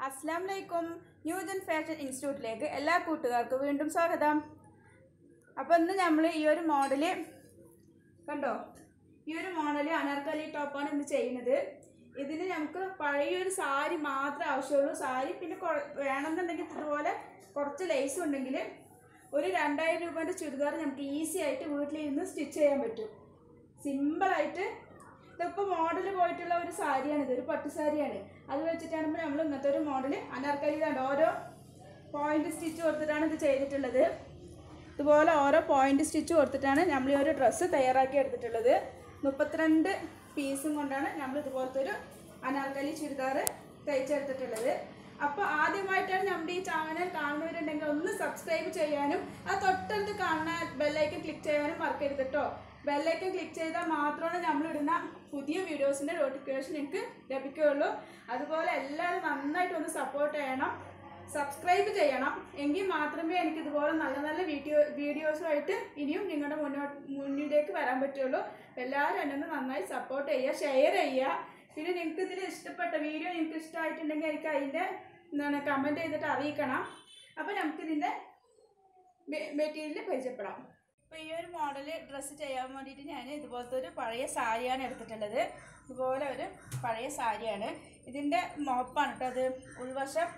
അസ്സാം വലൈക്കും new gen fashion ഇൻസ്റ്റിറ്റ്യൂട്ടിലേക്ക് എല്ലാ കൂട്ടുകാർക്കും വീണ്ടും സ്വാഗതം അപ്പോൾ ഇന്ന് നമ്മൾ ഈ ഒരു മോഡല് കണ്ടോ ഈ ഒരു മോഡല് അനാർക്കലി ടോപ്പാണ് ഇന്ന് ചെയ്യുന്നത് ഇതിന് നമുക്ക് പഴയൊരു സാരി മാത്രമേ ആവശ്യമുള്ളൂ സാരി പിന്നെ കൊ- വേണമെന്നുണ്ടെങ്കിൽ ഇതുപോലെ കുറച്ച് ലേസ് ഉണ്ടെങ്കിൽ ഒരു രണ്ടായിരം രൂപേൻ്റെ ചുരിദാർ നമുക്ക് ഈസി ആയിട്ട് വീട്ടിലിരുന്ന് സ്റ്റിച്ച് ചെയ്യാൻ പറ്റും സിമ്പിളായിട്ട് ഇതിപ്പോൾ മോഡൽ പോയിട്ടുള്ള ഒരു സാരിയാണ് ഇത് ഒരു പട്ടു സാരിയാണ് അത് വെച്ചിട്ടാണ് നമ്മൾ ഇങ്ങനത്തെ ഒരു മോഡൽ അനാർക്കലി കണ്ടോ ഓരോ പോയിന്റ് സ്റ്റിച്ച് കൊടുത്തിട്ടാണ് ഇത് ചെയ്തിട്ടുള്ളത് ഇതുപോലെ ഓരോ പോയിന്റ് സ്റ്റിച്ച് കൊടുത്തിട്ടാണ് നമ്മൾ ഈ ഒരു ഡ്രസ്സ് തയ്യാറാക്കി എടുത്തിട്ടുള്ളത് മുപ്പത്തിരണ്ട് പീസും കൊണ്ടാണ് നമ്മൾ ഇതുപോലത്തെ ഒരു അനാർക്കലി ചുരിദാർ തയ്ച്ചെടുത്തിട്ടുള്ളത് അപ്പോൾ ആദ്യമായിട്ടാണ് നമ്മുടെ ഈ ചാനൽ കാണുന്നവരുണ്ടെങ്കിൽ ഒന്ന് സബ്സ്ക്രൈബ് ചെയ്യാനും ആ തൊട്ടടുത്ത് കാണുന്ന ബെല്ലൈക്കൻ ക്ലിക്ക് ചെയ്യാനും മറക്കരുത് കേട്ടോ ബെല്ലൈക്കൻ ക്ലിക്ക് ചെയ്താൽ മാത്രമാണ് നമ്മളിടുന്ന പുതിയ വീഡിയോസിൻ്റെ നോട്ടിഫിക്കേഷൻ നിങ്ങൾക്ക് ലഭിക്കുകയുള്ളൂ അതുപോലെ എല്ലാവരും നന്നായിട്ട് ഒന്ന് സപ്പോർട്ട് ചെയ്യണം സബ്സ്ക്രൈബ് ചെയ്യണം എങ്കിൽ മാത്രമേ എനിക്ക് ഇതുപോലെ നല്ല നല്ല വീഡിയോ വീഡിയോസുമായിട്ട് ഇനിയും നിങ്ങളുടെ മുന്നോട്ട് മുന്നിലേക്ക് വരാൻ പറ്റുള്ളൂ എല്ലാവരും എന്നെ ഒന്ന് നന്നായി സപ്പോർട്ട് ചെയ്യുക ഷെയർ ചെയ്യുക പിന്നെ നിങ്ങൾക്ക് ഇതിൽ ഇഷ്ടപ്പെട്ട വീഡിയോ നിങ്ങൾക്ക് ഇഷ്ടമായിട്ടുണ്ടെങ്കിൽ എനിക്ക് അതിൻ്റെ എന്താണ് കമൻറ്റ് ചെയ്തിട്ട് അറിയിക്കണം അപ്പോൾ നമുക്കിതിൻ്റെ മെറ്റീരിയൽ പരിചയപ്പെടാം അപ്പോൾ ഈ ഒരു മോഡൽ ഡ്രസ്സ് ചെയ്യാൻ വേണ്ടിയിട്ട് ഞാൻ ഇതുപോലത്തെ ഒരു പഴയ സാരിയാണ് എടുത്തിട്ടുള്ളത് ഇതുപോലെ ഒരു പഴയ സാരിയാണ് ഇതിൻ്റെ മോപ്പാണ് കേട്ടോ അത് ഉൾവശം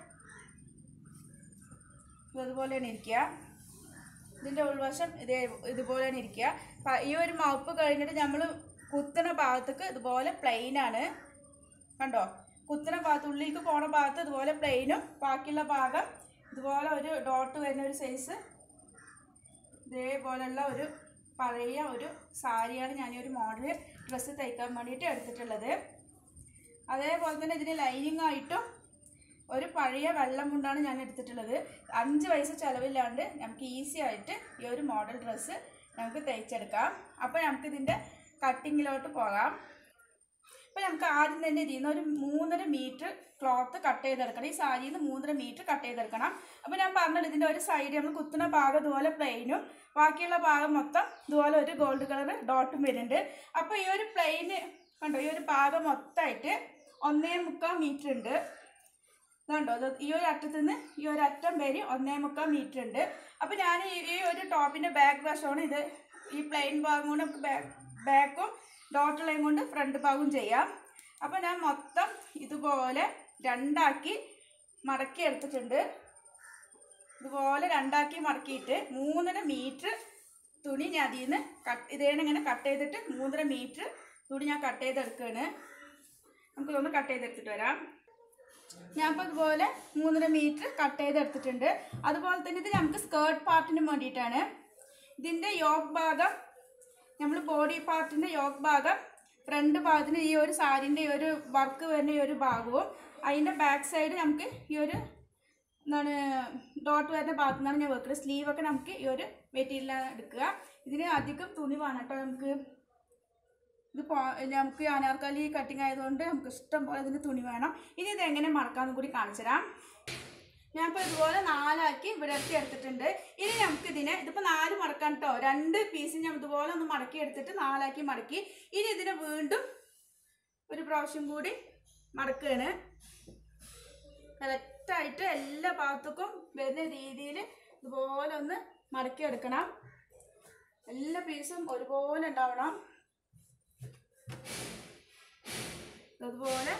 ഇതുപോലെയാണ് ഇരിക്കുക ഇതിൻ്റെ ഉൾവശം ഇതേ ഇതുപോലെയാണ് ഇരിക്കുക പ- ഈ ഒരു മൗപ്പ് കഴിഞ്ഞിട്ട് നമ്മൾ കുത്തണ ഭാഗത്തേക്ക് ഇതുപോലെ പ്ലെയിൻ ആണ് കണ്ടോ കുത്തണ ഭാഗത്ത് ഉള്ളിലേക്ക് പോണ ഭാഗത്ത് ഇതുപോലെ പ്ലെയിനും ബാക്കിയുള്ള ഭാഗം ഇതുപോലെ ഒരു ഡോട്ട് വരുന്ന ഒരു സൈസ് ഇതേപോലെയുള്ള ഒരു പഴയ ഒരു സാരിയാണ് ഞാൻ ഈ ഒരു മോഡൽ ഡ്രസ്സ് തയ്ക്കാൻ വേണ്ടിയിട്ട് എടുത്തിട്ടുള്ളത് അതേപോലെ തന്നെ ഇതിന് ലൈനിങ് ആയിട്ടും ഒരു പഴയ വെള്ളം കൊണ്ടാണ് ഞാൻ എടുത്തിട്ടുള്ളത് അഞ്ച് പൈസ ചിലവില്ലാണ്ട് നമുക്ക് ഈസി ആയിട്ട് ഈ ഒരു മോഡൽ ഡ്രസ്സ് നമുക്ക് തയ്ച്ചെടുക്കാം അപ്പോൾ നമുക്ക് ഇതിൻ്റെ കട്ടിങ്ങിലോട്ട് പോകാം അപ്പോൾ നമുക്ക് ആദ്യം തന്നെ ഇതിൽ നിന്ന് ഒരു മൂന്നര മീറ്റർ ക്ലോത്ത് കട്ട് ചെയ്തെടുക്കണം ഈ സാരിയിൽ നിന്ന് മൂന്നര മീറ്റർ കട്ട് ചെയ്തെടുക്കണം അപ്പോൾ ഞാൻ പറഞ്ഞത് ഇതിൻ്റെ ഒരു സൈഡ് നമ്മൾ കുത്തുന്ന ഭാഗം ഇതുപോലെ പ്ലെയിനും ബാക്കിയുള്ള ഭാഗം മൊത്തം ഇതുപോലെ ഒരു ഗോൾഡ് കളർ ഡോട്ടും വരുന്നുണ്ട് അപ്പോൾ ഈ ഒരു പ്ലെയിന് കണ്ടോ ഈ ഒരു ഭാഗം മൊത്തമായിട്ട് ഒന്നേ മുക്കാൽ മീറ്റർ ഉണ്ട് ഇതുണ്ടോ ഇത് ഈ ഒരു അറ്റത്ത് നിന്ന് ഈ ഒരു അറ്റം വരെ ഒന്നേ മുക്കാൽ മീറ്റർ ഉണ്ട് അപ്പോൾ ഞാൻ ഈ ഈ ഒരു ടോപ്പിൻ്റെ ബാക്ക് വശമാണ് ഇത് ഈ പ്ലെയിൻ ഭാഗം കൊണ്ട് നമുക്ക് ബാക്ക് ബാക്കും ഡോട്ട് ലൈൻ കൊണ്ട് ഫ്രണ്ട് ഭാഗവും ചെയ്യാം അപ്പോൾ ഞാൻ മൊത്തം ഇതുപോലെ രണ്ടാക്കി മടക്കി എടുത്തിട്ടുണ്ട് ഇതുപോലെ രണ്ടാക്കി മടക്കിയിട്ട് മൂന്നര മീറ്റർ തുണി ഞാൻ അതിൽ നിന്ന് കട്ട് ഇതേനെ ഇങ്ങനെ കട്ട് ചെയ്തിട്ട് മൂന്നര മീറ്റർ തുണി ഞാൻ കട്ട് ചെയ്തെടുക്കുകയാണ് നമുക്കിതൊന്ന് കട്ട് ചെയ്തെടുത്തിട്ട് വരാം ഞാൻ ഇപ്പോൾ ഇതുപോലെ മൂന്നര മീറ്റർ കട്ട് ചെയ്തെടുത്തിട്ടുണ്ട് അതുപോലെ തന്നെ ഇത് നമുക്ക് സ്കേർട്ട് പാർട്ടിന് വേണ്ടിയിട്ടാണ് ഇതിൻ്റെ യോഗ് ഭാഗം നമ്മൾ ബോഡി പാർട്ടിൻ്റെ യോഗ് ഭാഗം ഫ്രണ്ട് ഭാഗത്തിന് ഈ ഒരു സാരിൻ്റെ ഈ ഒരു വർക്ക് വരുന്ന ഈ ഒരു ഭാഗവും അതിൻ്റെ ബാക്ക് സൈഡ് നമുക്ക് ഈ ഒരു എന്താണ് ഡോട്ട് വരുന്ന ഭാഗത്തു നിന്നാണ് ഞാൻ വെക്കുന്നത് സ്ലീവൊക്കെ നമുക്ക് ഈ ഒരു മെറ്റീരിയലാണ് എടുക്കുക ഇതിന് അധികം തുണി വേണം കേട്ടോ നമുക്ക് ഇത് പോ നമുക്ക് അനാർക്കലി കട്ടിങ് ആയതുകൊണ്ട് നമുക്ക് ഇഷ്ടം പോലെ ഇതിന് തുണി വേണം ഇനി ഇത് എങ്ങനെ മടക്കാമെന്ന് കൂടി കാണിച്ചു തരാം ഞാനിപ്പോൾ ഇതുപോലെ നാലാക്കി വിടർത്തി എടുത്തിട്ടുണ്ട് ഇനി നമുക്ക് ഇതിനെ ഇതിപ്പോൾ നാല് മടക്കാൻ കേട്ടോ രണ്ട് പീസ് ഞാൻ ഇതുപോലെ ഒന്ന് മടക്കി എടുത്തിട്ട് നാലാക്കി മടക്കി ഇനി ഇതിനെ വീണ്ടും ഒരു പ്രാവശ്യം കൂടി മടക്കുകയാണ് കറക്റ്റായിട്ട് എല്ലാ ഭാഗത്തേക്കും വരുന്ന രീതിയിൽ ഇതുപോലെ ഒന്ന് മടക്കി എടുക്കണം എല്ലാ പീസും ഒരുപോലെ ഉണ്ടാവണം അതുപോലെ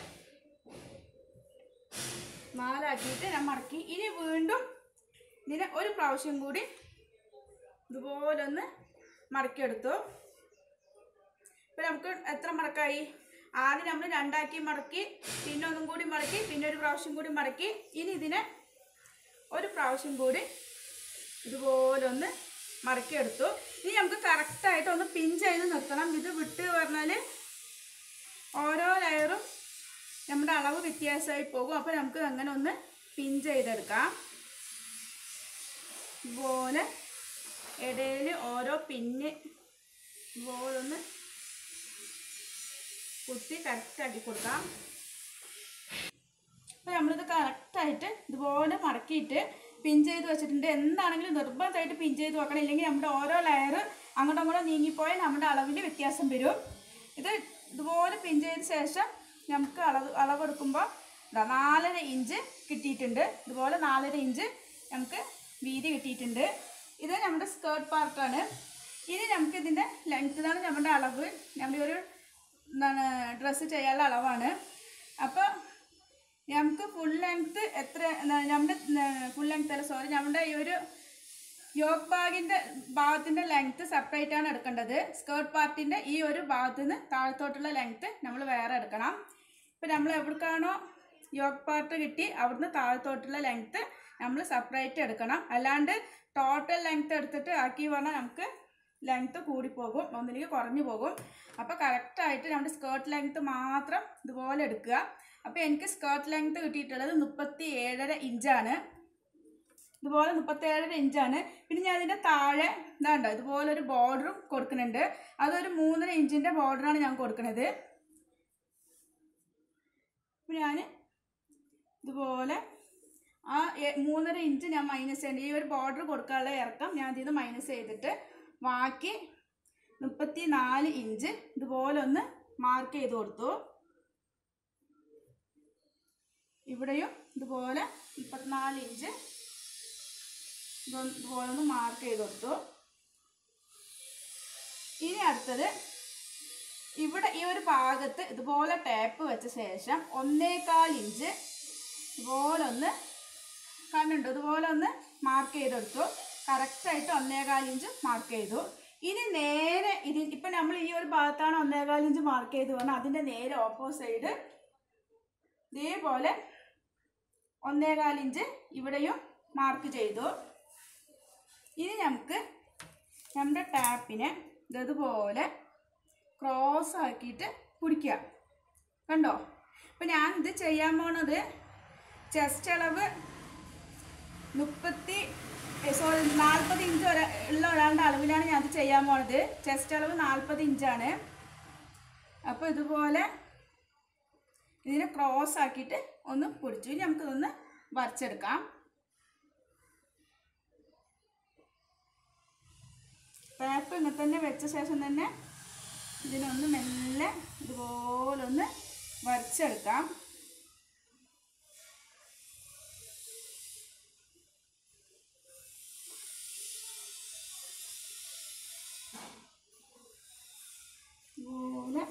നാലാക്കിയിട്ട് ഞാൻ മടക്കി ഇനി വീണ്ടും ഇതിനെ ഒരു പ്രാവശ്യം കൂടി ഇതുപോലെ ഒന്ന് മടക്കിയെടുത്തു ഇപ്പം നമുക്ക് എത്ര മടക്കായി ആദ്യം നമ്മൾ രണ്ടാക്കി മടക്കി പിന്നെ ഒന്നും കൂടി മടക്കി പിന്നെ ഒരു പ്രാവശ്യം കൂടി മടക്കി ഇനി ഇതിനെ ഒരു പ്രാവശ്യം കൂടി ഇതുപോലെ ഒന്ന് മടക്കിയെടുത്തു ഇനി നമുക്ക് കറക്റ്റായിട്ട് ഒന്ന് പിൻ ചെയ്ത് നിർത്തണം ഇത് വിട്ട് പറഞ്ഞാൽ ഓരോ ലെയറും നമ്മുടെ അളവ് വ്യത്യാസമായി പോകും അപ്പോൾ നമുക്ക് അങ്ങനെ ഒന്ന് പിൻ ചെയ്തെടുക്കാം ഇതുപോലെ ഇടയിൽ ഓരോ പിന്ന് ഇതുപോലെ ഒന്ന് കുത്തി കറക്റ്റാക്കി കൊടുക്കാം അപ്പോൾ നമ്മളിത് കറക്റ്റായിട്ട് ഇതുപോലെ മടക്കിയിട്ട് പിൻ ചെയ്ത് വെച്ചിട്ടുണ്ട് എന്താണെങ്കിലും നിർബന്ധമായിട്ട് പിൻ ചെയ്ത് വെക്കണം ഇല്ലെങ്കിൽ നമ്മുടെ ഓരോ ലെയർ അങ്ങോട്ടും അങ്ങോട്ടും നീങ്ങിപ്പോയാൽ നമ്മുടെ അളവിൽ വ്യത്യാസം വരും ഇത് ഇതുപോലെ പിൻ ചെയ്ത ശേഷം നമുക്ക് അളവ് അളവെടുക്കുമ്പോൾ ഇതാ നാലര ഇഞ്ച് കിട്ടിയിട്ടുണ്ട് ഇതുപോലെ നാലര ഇഞ്ച് നമുക്ക് വീതി കിട്ടിയിട്ടുണ്ട് ഇത് നമ്മുടെ സ്കേർട്ട് പാർട്ടാണ് ഇനി നമുക്ക് ഇതിൻ്റെ ലെങ്ത് ഇതാണ് നമ്മുടെ അളവ് നമ്മുടെ ഒരു എന്താണ് ഡ്രസ്സ് ചെയ്യാനുള്ള അളവാണ് അപ്പോൾ നമുക്ക് ഫുൾ ലെങ്ത് എത്ര എന്താണ് നമ്മുടെ ഫുൾ ലെങ്ത് അല്ല സോറി നമ്മുടെ ഈ ഒരു യോഗ് ബാഗിൻ്റെ ഭാഗത്തിൻ്റെ ലെങ്ത് സെപ്പറേറ്റ് ആണ് എടുക്കേണ്ടത് സ്കേർട്ട് പാർട്ടിൻ്റെ ഈ ഒരു ഭാഗത്ത് നിന്ന് താഴത്തോട്ടുള്ള ലെങ്ത് നമ്മൾ വേറെ എടുക്കണം ഇപ്പം നമ്മൾ എവിടേക്കാണോ യോഗ് പാർട്ട് കിട്ടി അവിടുന്ന് താഴത്തോട്ടുള്ള ലെങ്ത് നമ്മൾ സെപ്പറേറ്റ് എടുക്കണം അല്ലാണ്ട് ടോട്ടൽ ലെങ്ത് എടുത്തിട്ട് ആക്കി പറഞ്ഞാൽ നമുക്ക് ലെങ്ത് കൂടിപ്പോകും ഒന്നിലേക്ക് കുറഞ്ഞു പോകും അപ്പോൾ കറക്റ്റായിട്ട് നമ്മുടെ സ്കേർട്ട് ലെങ്ത് മാത്രം ഇതുപോലെ എടുക്കുക അപ്പോൾ എനിക്ക് സ്കേർട്ട് ലെങ്ത് കിട്ടിയിട്ടുള്ളത് മുപ്പത്തി ഏഴര ഇഞ്ചാണ് ഇതുപോലെ മുപ്പത്തേഴര ഇഞ്ചാണ് പിന്നെ ഞാൻ ഇതിൻ്റെ താഴെ ഇതാണ്ടോ ഇതുപോലെ ഒരു ബോർഡറും കൊടുക്കുന്നുണ്ട് അതൊരു മൂന്നര ഇഞ്ചിൻ്റെ ബോർഡറാണ് ഞാൻ കൊടുക്കുന്നത് അപ്പോൾ ഞാൻ ഇതുപോലെ ആ എ- മൂന്നര ഇഞ്ച് ഞാൻ മൈനസ് ചെയ്യേണ്ട ഈ ഒരു ബോർഡർ കൊടുക്കാനുള്ള ഇറക്കം ഞാൻ ഇതിൽ മൈനസ് ചെയ്തിട്ട് ബാക്കി മുപ്പത്തി നാല് ഇഞ്ച് ഇതുപോലെ ഒന്ന് മാർക്ക് ചെയ്ത് കൊടുത്തു ഇവിടെയും ഇതുപോലെ മുപ്പത്തിനാല് ഇഞ്ച് ഇതൊന്ന് ഇതുപോലെ ഒന്ന് മാർക്ക് ചെയ്ത് കൊടുത്തു ഇനി അടുത്തത് ഇവിടെ ഈ ഒരു ഭാഗത്ത് ഇതുപോലെ ടാപ്പ് വെച്ച ശേഷം ഒന്നേകാൽ ഇഞ്ച് ഇതുപോലെ ഒന്ന് കണ്ടുണ്ടോ ഇതുപോലെ ഒന്ന് മാർക്ക് ചെയ്തെടുത്തു കറക്റ്റായിട്ട് ഒന്നേകാൽ ഇഞ്ച് മാർക്ക് ചെയ്തു ഇനി നേരെ ഇത് ഇപ്പം നമ്മൾ ഈ ഒരു ഭാഗത്താണ് ഒന്നേകാൽ ഇഞ്ച് മാർക്ക് ചെയ്ത് പറഞ്ഞാൽ അതിൻ്റെ നേരെ ഓപ്പോസൈഡ് ഇതേപോലെ ഒന്നേകാൽ ഇഞ്ച് ഇവിടെയും മാർക്ക് ചെയ്തു ഇനി നമുക്ക് നമ്മുടെ ടാപ്പിനെ ഇതുപോലെ ക്രോസ് ആക്കിയിട്ട് പിടിക്കുക കണ്ടോ അപ്പം ഞാൻ ഇത് ചെയ്യാൻ പോണത് ചെസ്റ്റ് അളവ് മുപ്പത്തി സോറി നാൽപ്പത് ഇഞ്ച് ഒരാ ഉള്ള ഒരാളുടെ അളവിലാണ് ഞാൻ ഇത് ചെയ്യാൻ പോണത് ചെസ്റ്റ് അളവ് നാൽപ്പത് ഇഞ്ചാണ് അപ്പോൾ ഇതുപോലെ ഇതിനെ ക്രോസ് ആക്കിയിട്ട് ഒന്ന് പിടിച്ചു ഇനി നമുക്കിതൊന്ന് വരച്ചെടുക്കാം ടാപ്പ് ഇങ്ങനെ തന്നെ വെച്ച ശേഷം തന്നെ ഇതിനൊന്ന് മെല്ലെ ഇതുപോലെ ഒന്ന് വരച്ചെടുക്കാം ഇതുപോലെ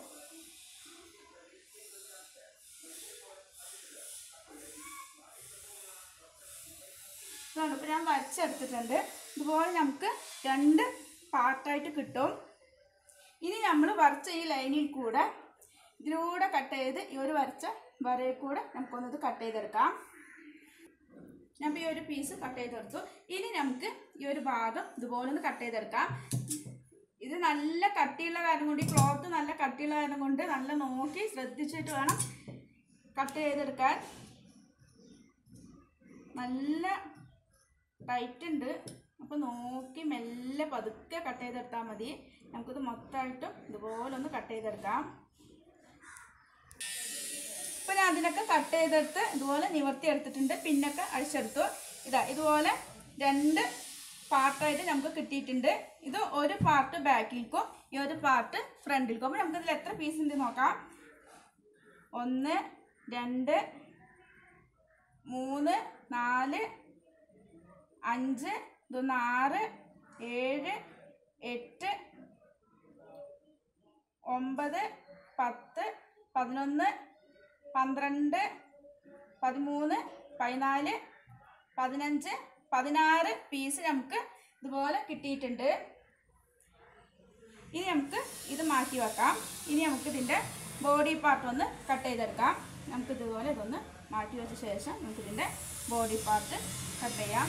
ഇതാണ് ഇപ്പോൾ ഞാൻ വരച്ചെടുത്തിട്ടുണ്ട് ഇതുപോലെ നമുക്ക് രണ്ട് പാർട്ടായിട്ട് കിട്ടും ഇനി നമ്മൾ വരച്ച ഈ ലൈനിൽ കൂടെ ഇതിലൂടെ കട്ട് ചെയ്ത് ഈ ഒരു വരച്ച വരയിൽ കൂടെ നമുക്കൊന്നത് കട്ട് ചെയ്തെടുക്കാം ഞാൻ ഈ ഒരു പീസ് കട്ട് ചെയ്തെടുത്തു ഇനി നമുക്ക് ഈ ഒരു ഭാഗം ഇതുപോലെ ഒന്ന് കട്ട് ചെയ്തെടുക്കാം ഇത് നല്ല കട്ടിയുള്ള കാരണം കൊണ്ട് ഈ ക്ലോത്ത് നല്ല കട്ടിയുള്ള കാരണം കൊണ്ട് നല്ല നോക്കി ശ്രദ്ധിച്ചിട്ട് വേണം കട്ട് ചെയ്തെടുക്കാൻ നല്ല ടൈറ്റ് ഉണ്ട് അപ്പോൾ നോക്കി മെല്ലെ പതുക്കെ കട്ട് ചെയ്തെടുത്താൽ മതി നമുക്കിത് മൊത്തമായിട്ടും ഇതുപോലെ ഒന്ന് കട്ട് ചെയ്തെടുക്കാം ഇപ്പം ഞാൻ അതിനൊക്കെ കട്ട് ചെയ്തെടുത്ത് ഇതുപോലെ നിവർത്തി എടുത്തിട്ടുണ്ട് പിന്നൊക്കെ അഴിച്ചെടുത്തു ഇതാ ഇതുപോലെ രണ്ട് പാർട്ടായിട്ട് നമുക്ക് കിട്ടിയിട്ടുണ്ട് ഇത് ഒരു പാർട്ട് ബാക്കിലേക്കും ഈ ഒരു പാർട്ട് ഫ്രണ്ടിലേക്കും അപ്പോൾ നമുക്കിതിൽ എത്ര പീസ് ഉണ്ട് നോക്കാം ഒന്ന് രണ്ട് മൂന്ന് നാല് അഞ്ച് ഇതൊന്ന് ആറ് ഏഴ് എട്ട് ഒമ്പത് പത്ത് പതിനൊന്ന് പന്ത്രണ്ട് പതിമൂന്ന് പതിനാല് പതിനഞ്ച് പതിനാറ് പീസ് നമുക്ക് ഇതുപോലെ കിട്ടിയിട്ടുണ്ട് ഇനി നമുക്ക് ഇത് മാറ്റി വെക്കാം ഇനി നമുക്ക് ഇതിൻ്റെ ബോഡി പാർട്ട് ഒന്ന് കട്ട് ചെയ്തെടുക്കാം നമുക്ക് ഇതുപോലെ ഇതൊന്ന് മാറ്റി വെച്ച ശേഷം നമുക്ക് ഇതിൻ്റെ ബോഡി പാർട്ട് കട്ട് ചെയ്യാം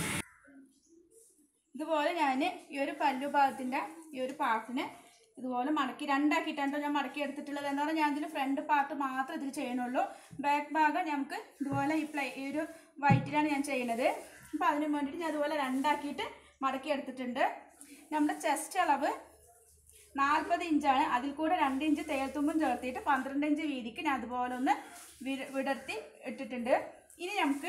ഇതുപോലെ ഞാൻ ഈ ഒരു പല്ലു ഭാഗത്തിൻ്റെ ഈ ഒരു പാർട്ടിനെ ഇതുപോലെ മടക്കി രണ്ടാക്കിയിട്ടാണ് ഞാൻ മടക്കി എടുത്തിട്ടുള്ളത് എന്ന് പറഞ്ഞാൽ ഞാൻ ഇതിൽ ഫ്രണ്ട് പാർട്ട് മാത്രം ഇതിൽ ചെയ്യണുള്ളൂ ബാക്ക് ഭാഗം നമുക്ക് ഇതുപോലെ ഈ പ്ലേ ഈ ഒരു വൈറ്റിലാണ് ഞാൻ ചെയ്യുന്നത് അപ്പോൾ അതിന് വേണ്ടിയിട്ട് ഞാൻ ഇതുപോലെ രണ്ടാക്കിയിട്ട് മടക്കി എടുത്തിട്ടുണ്ട് നമ്മുടെ ചെസ്റ്റ് അളവ് നാൽപ്പത് ഇഞ്ചാണ് അതിൽ കൂടെ രണ്ട് ഇഞ്ച് തേൽത്തുമ്പും ചേർത്തിട്ട് പന്ത്രണ്ട് ഇഞ്ച് വീതിക്ക് ഞാൻ അതുപോലെ ഒന്ന് വിട- വിടർത്തി ഇട്ടിട്ടുണ്ട് ഇനി നമുക്ക്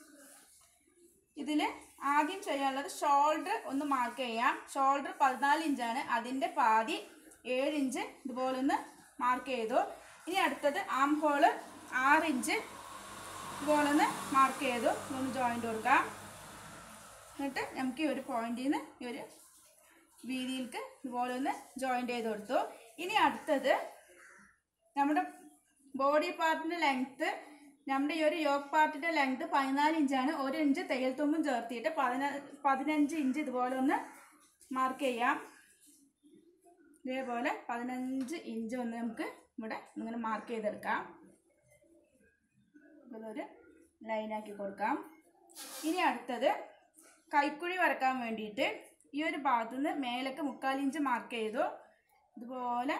ഇതിൽ ആദ്യം ചെയ്യാനുള്ളത് ഷോൾഡർ ഒന്ന് മാർക്ക് ചെയ്യാം ഷോൾഡർ പതിനാല് ഇഞ്ചാണ് അതിൻ്റെ പാതി ഏഴ് ഇഞ്ച് ഇതുപോലെ ഒന്ന് മാർക്ക് ചെയ്തു ഇനി അടുത്തത് ആം ഹോള് ആറ് ഇഞ്ച് ഇതുപോലെ ഒന്ന് മാർക്ക് ചെയ്തു ഒന്ന് ജോയിൻ്റ് കൊടുക്കാം എന്നിട്ട് നമുക്ക് ഈ ഒരു പോയിന്റിൽ നിന്ന് ഈ ഒരു വീതിയിലേക്ക് ഇതുപോലെ ഒന്ന് ജോയിൻ്റ് ചെയ്ത് കൊടുത്തു ഇനി അടുത്തത് നമ്മുടെ ബോഡി പാർട്ടിൻ്റെ ലെങ്ത്ത് നമ്മുടെ ഈ ഒരു യോഗ് പാർട്ടിൻ്റെ ലെങ്ത്ത് പതിനാല് ഇഞ്ചാണ് ഒരു ഇഞ്ച് തയ്യൽ തുമ്പും ചേർത്തിയിട്ട് പതിന പതിനഞ്ച് ഇഞ്ച് ഇതുപോലെ ഒന്ന് മാർക്ക് ചെയ്യാം ഇതേപോലെ പതിനഞ്ച് ഇഞ്ച് ഒന്ന് നമുക്ക് ഇവിടെ ഇങ്ങനെ മാർക്ക് ചെയ്തെടുക്കാം ഇതൊരു ലൈനാക്കി കൊടുക്കാം ഇനി അടുത്തത് കൈക്കുഴി വരക്കാൻ വേണ്ടിയിട്ട് ഈ ഒരു ഭാഗത്തു നിന്ന് മേലേക്ക് മുക്കാലിഞ്ച് മാർക്ക് ചെയ്തു ഇതുപോലെ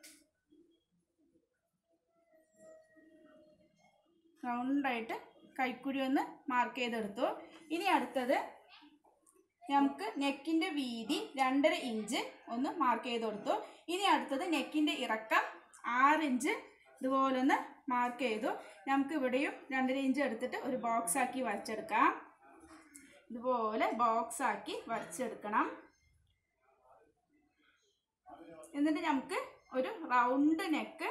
റൗണ്ടായിട്ട് കൈക്കുഴി ഒന്ന് മാർക്ക് ചെയ്തെടുത്തു ഇനി അടുത്തത് നമുക്ക് നെക്കിൻ്റെ വീതി രണ്ടര ഇഞ്ച് ഒന്ന് മാർക്ക് ചെയ്ത് കൊടുത്തു ഇനി അടുത്തത് നെക്കിൻ്റെ ഇറക്കം ആറ് ഇഞ്ച് ഇതുപോലെ ഒന്ന് മാർക്ക് ചെയ്തു നമുക്ക് ഇവിടെയും രണ്ടര ഇഞ്ച് എടുത്തിട്ട് ഒരു ബോക്സ് ആക്കി വരച്ചെടുക്കാം ഇതുപോലെ ബോക്സ് ആക്കി വരച്ചെടുക്കണം എന്നിട്ട് നമുക്ക് ഒരു റൗണ്ട് നെക്ക്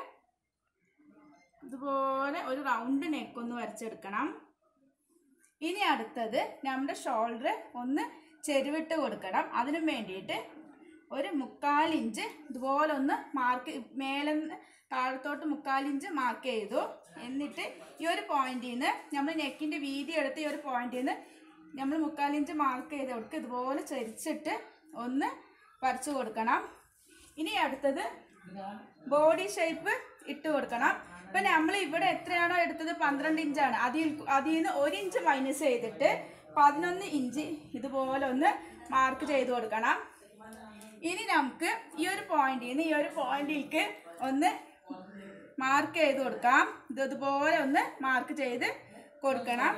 ഇതുപോലെ ഒരു റൗണ്ട് നെക്ക് ഒന്ന് വരച്ചെടുക്കണം ഇനി അടുത്തത് നമ്മുടെ ഷോൾഡർ ഒന്ന് ചെരുവിട്ട് കൊടുക്കണം അതിനു വേണ്ടിയിട്ട് ഒരു മുക്കാലിഞ്ച് ഇതുപോലെ ഒന്ന് മാർക്ക് മേലെ നിന്ന് താഴത്തോട്ട് മുക്കാലിഞ്ച് മാർക്ക് ചെയ്തു എന്നിട്ട് ഈ ഒരു പോയിന്റിൽ നിന്ന് നമ്മൾ നെക്കിൻ്റെ വീതി എടുത്ത് ഈ ഒരു പോയിന്റിൽ നിന്ന് നമ്മൾ മുക്കാലിഞ്ച് മാർക്ക് ചെയ്ത് കൊടുക്കുക ഇതുപോലെ ചരിച്ചിട്ട് ഒന്ന് വരച്ചു കൊടുക്കണം ഇനി അടുത്തത് ബോഡി ഷേപ്പ് ഇട്ട് കൊടുക്കണം ഇപ്പം നമ്മൾ ഇവിടെ എത്രയാണോ എടുത്തത് പന്ത്രണ്ട് ഇഞ്ചാണ് അതിൽ അതിൽ നിന്ന് ഒരു ഇഞ്ച് മൈനസ് ചെയ്തിട്ട് പതിനൊന്ന് ഇഞ്ച് ഇതുപോലെ ഒന്ന് മാർക്ക് ചെയ്ത് കൊടുക്കണം ഇനി നമുക്ക് ഈ ഒരു പോയിന്റിൽ നിന്ന് ഈ ഒരു പോയിന്റിലേക്ക് ഒന്ന് മാർക്ക് ചെയ്ത് കൊടുക്കാം ഇത് ഇതുപോലെ ഒന്ന് മാർക്ക് ചെയ്ത് കൊടുക്കണം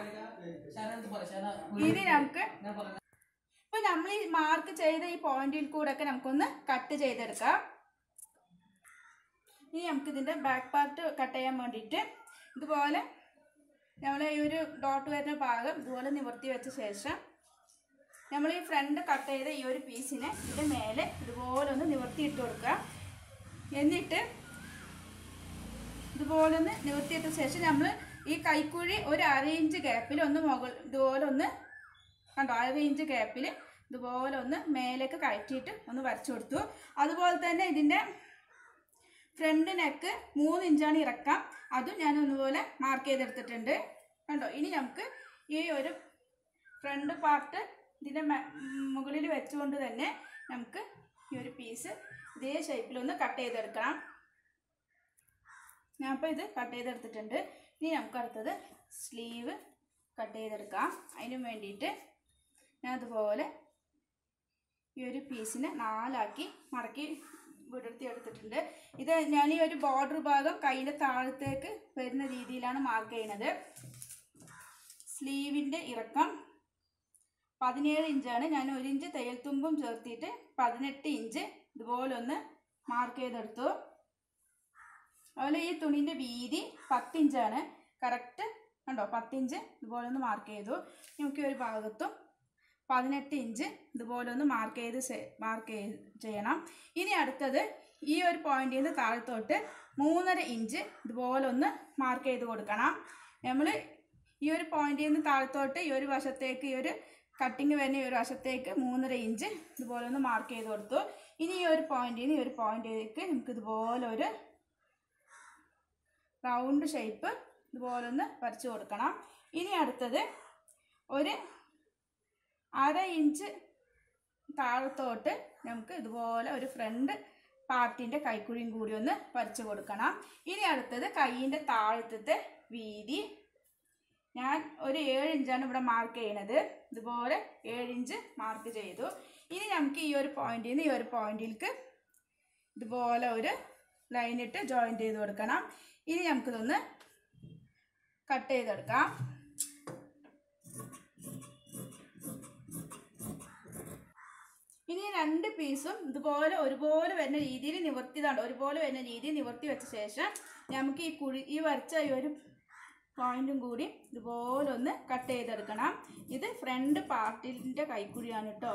ഇനി നമുക്ക് ഇപ്പൊ നമ്മൾ ഈ മാർക്ക് ചെയ്ത ഈ പോയിന്റിൽ കൂടെ ഒക്കെ നമുക്കൊന്ന് കട്ട് ചെയ്തെടുക്കാം ഇനി നമുക്ക് ഇതിന്റെ ബാക്ക് പാർട്ട് കട്ട് ചെയ്യാൻ വേണ്ടിയിട്ട് ഇതുപോലെ നമ്മൾ ഈ ഒരു ഡോട്ട് വരുന്ന ഭാഗം ഇതുപോലെ നിവർത്തി വെച്ച ശേഷം നമ്മൾ ഈ ഫ്രണ്ട് കട്ട് ചെയ്ത ഈ ഒരു പീസിനെ ഇതിന്റെ മേലെ ഇതുപോലെ ഒന്ന് നിവർത്തി ഇട്ട് കൊടുക്കുക എന്നിട്ട് ഇതുപോലെ ഒന്ന് നിവർത്തിയിട്ട ശേഷം നമ്മൾ ഈ കൈക്കുഴി ഒരു അര ഇഞ്ച് ഗ്യാപ്പിൽ ഒന്ന് മുകൾ ഇതുപോലെ ഒന്ന് കണ്ടോ അര ഇഞ്ച് ഗ്യാപ്പിൽ ഇതുപോലെ ഒന്ന് മേലേക്ക് കയറ്റിയിട്ട് ഒന്ന് വരച്ചു കൊടുത്തു അതുപോലെ തന്നെ ഇതിൻ്റെ ഫ്രണ്ട് നെക്ക് മൂന്ന് ഇഞ്ചാണ് ഇറക്കാം അതും ഞാൻ ഒന്നുപോലെ മാർക്ക് ചെയ്തെടുത്തിട്ടുണ്ട് കണ്ടോ ഇനി നമുക്ക് ഈ ഒരു ഫ്രണ്ട് പാർട്ട് ഇതിൻ്റെ മുകളിൽ വെച്ചുകൊണ്ട് തന്നെ നമുക്ക് ഈ ഒരു പീസ് ഇതേ ഷേപ്പിലൊന്ന് കട്ട് ചെയ്തെടുക്കണം ഞാൻ അപ്പോൾ ഇത് കട്ട് ചെയ്തെടുത്തിട്ടുണ്ട് ഇനി നമുക്ക് അടുത്തത് സ്ലീവ് കട്ട് ചെയ്തെടുക്കാം അതിന് വേണ്ടിയിട്ട് ഞാൻ അതുപോലെ ഈ ഒരു പീസിനെ നാലാക്കി മടക്കി വിടർത്തി എടുത്തിട്ടുണ്ട് ഇത് ഞാൻ ഈ ഒരു ബോർഡർ ഭാഗം കയ്യിൻ്റെ താഴത്തേക്ക് വരുന്ന രീതിയിലാണ് മാർക്ക് ചെയ്യുന്നത് സ്ലീവിൻ്റെ ഇറക്കം പതിനേഴ് ഇഞ്ചാണ് ഞാൻ ഒരു ഇഞ്ച് തയ്യൽ തുമ്പും ചേർത്തിട്ട് പതിനെട്ട് ഇഞ്ച് ഇതുപോലെ ഒന്ന് മാർക്ക് ചെയ്തെടുത്തു അതുപോലെ ഈ തുണിൻ്റെ വീതി പത്തിഞ്ചാണ് കറക്റ്റ് കണ്ടോ പത്തിഞ്ച് ഇതുപോലെ ഒന്ന് മാർക്ക് ചെയ്തു നമുക്ക് ഈ ഒരു ഭാഗത്തും പതിനെട്ട് ഇഞ്ച് ഇതുപോലെ ഒന്ന് മാർക്ക് ചെയ്ത് മാർക്ക് ചെയ്യണം ഇനി അടുത്തത് ഈ ഒരു പോയിന്റിൽ നിന്ന് താഴത്തോട്ട് മൂന്നര ഇഞ്ച് ഇതുപോലെ ഒന്ന് മാർക്ക് ചെയ്ത് കൊടുക്കണം നമ്മൾ ഈ ഒരു പോയിന്റിൽ നിന്ന് താഴത്തോട്ട് ഈ ഒരു വശത്തേക്ക് ഈ ഒരു കട്ടിങ് വരുന്ന ഈ ഒരു വശത്തേക്ക് മൂന്നര ഇഞ്ച് ഇതുപോലെ ഒന്ന് മാർക്ക് ചെയ്ത് കൊടുത്തു ഇനി ഈ ഒരു പോയിന്റിൽ നിന്ന് ഈ ഒരു പോയിന്റിലേക്ക് നമുക്ക് ഇതുപോലെ ഒരു റൗണ്ട് ഷേപ്പ് ഇതുപോലെ ഒന്ന് വരച്ചു കൊടുക്കണം ഇനി അടുത്തത് ഒരു അര ഇഞ്ച് താഴത്തോട്ട് നമുക്ക് ഇതുപോലെ ഒരു ഫ്രണ്ട് പാർട്ടിൻ്റെ കൈക്കുഴിയും കൂടി ഒന്ന് വരച്ചു കൊടുക്കണം ഇനി അടുത്തത് കൈയിൻ്റെ താഴത്തെ വീതി ഞാൻ ഒരു ഏഴ് ഇഞ്ചാണ് ഇവിടെ മാർക്ക് ചെയ്യണത് ഇതുപോലെ ഏഴ് ഇഞ്ച് മാർക്ക് ചെയ്തു ഇനി നമുക്ക് ഈ ഒരു പോയിന്റിൽ നിന്ന് ഈ ഒരു പോയിന്റിലേക്ക് ഇതുപോലെ ഒരു ലൈൻ ഇട്ട് ജോയിൻ ചെയ്ത് കൊടുക്കണം ഇനി നമുക്കിതൊന്ന് കട്ട് ചെയ്തെടുക്കാം ഇനി ഈ രണ്ട് പീസും ഇതുപോലെ ഒരുപോലെ വരുന്ന രീതിയിൽ നിവർത്തിയതാണ് ഒരുപോലെ വരുന്ന രീതിയിൽ നിവർത്തി വെച്ച ശേഷം നമുക്ക് ഈ കുഴി ഈ വരച്ച ഈ ഒരു പോയിന്റും കൂടി ഇതുപോലെ ഒന്ന് കട്ട് ചെയ്തെടുക്കണം ഇത് ഫ്രണ്ട് പാർട്ടിൻ്റെ കൈക്കുഴിയാണ് കേട്ടോ